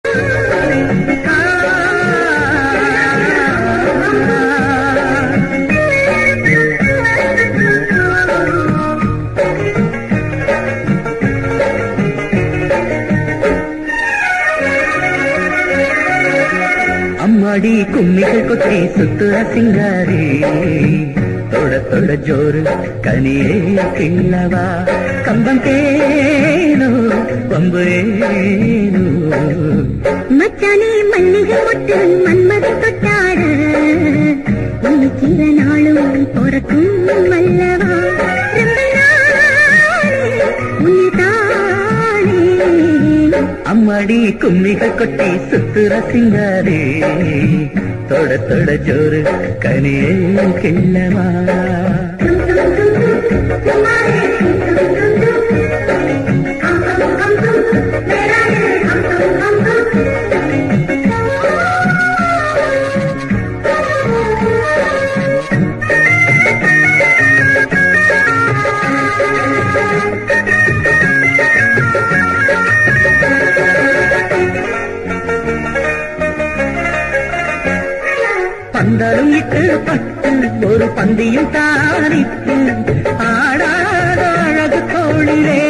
அம்மாடி கும்மிகள் கொட்டி சுத்துற சிங்காரி தொட தொட ஜோறு கனியே கிள்ளவா கம்பம் தேனோ பம்பு ஏனோ மச்சானே மல்லிகை மொட்டு மன்மதன் தொட்டாட உனக்கிற நாளும் பிறக்கும் அல்லவா ரொம்ப நாளே உன்னை தானே அம்மாடி கும்மிகள் கொட்டி சுத்துற சிங்காரி தொட தொட ஜோறு கனியே கிள்ளவா பந்தலும் இட்டு பட்டு ஒரு பந்தியும் தாரித்து ஆடாத அழகு தோழிலே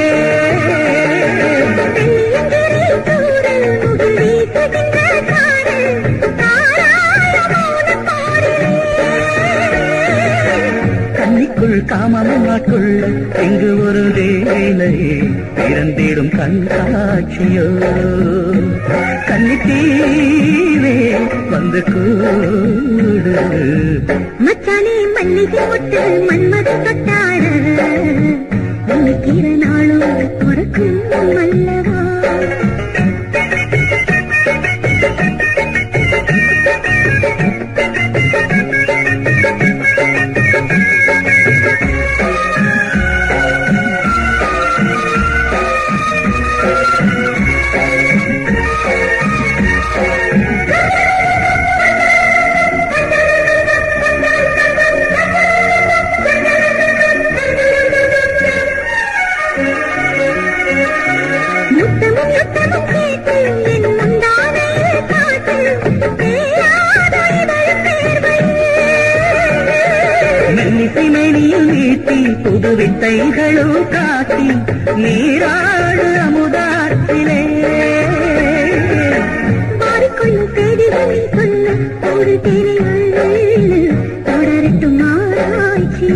கன்னிக்குள் காமமும் ஆட்கொள்ள இங்கு ஒரு வேலை பிறந்திடும் கண்காட்சியோ கன்னித்தீவே வந்து கூடு மச்சானே மல்லிகை மொட்டு மன்மதன் தொட்டாட உனக்கிற நாளும் பிறக்கும் அல்லவா முத்தமும் யுத்தமும் கேட்டு என் முந்தானை காட்டு தேயாத இதழ் தேர்வையே மெல்லிசை மேனியில் நீட்டி புது வித்தைகளும் காட்டி நீராடு அமுதாற்றிலே மாறிக்கொள்ளும் செய்திகளை சொல்ல ஒரு தெரியுள் தொடரட்டும் ஆராய்ச்சி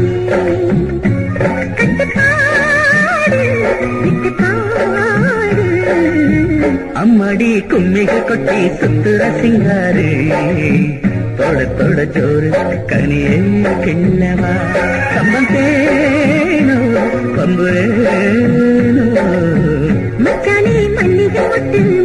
கட்டுப்பாடு விட்டுப்பாடு அம்மடி கும்மிகள் கொட்டி சுத்துற சிங்காரு தொட தொட ஜோறு கனியே கிண்ணவா கம்பம் தேனோ பம்பு ஏனோ. மச்சானே மல்லிகை மொட்டு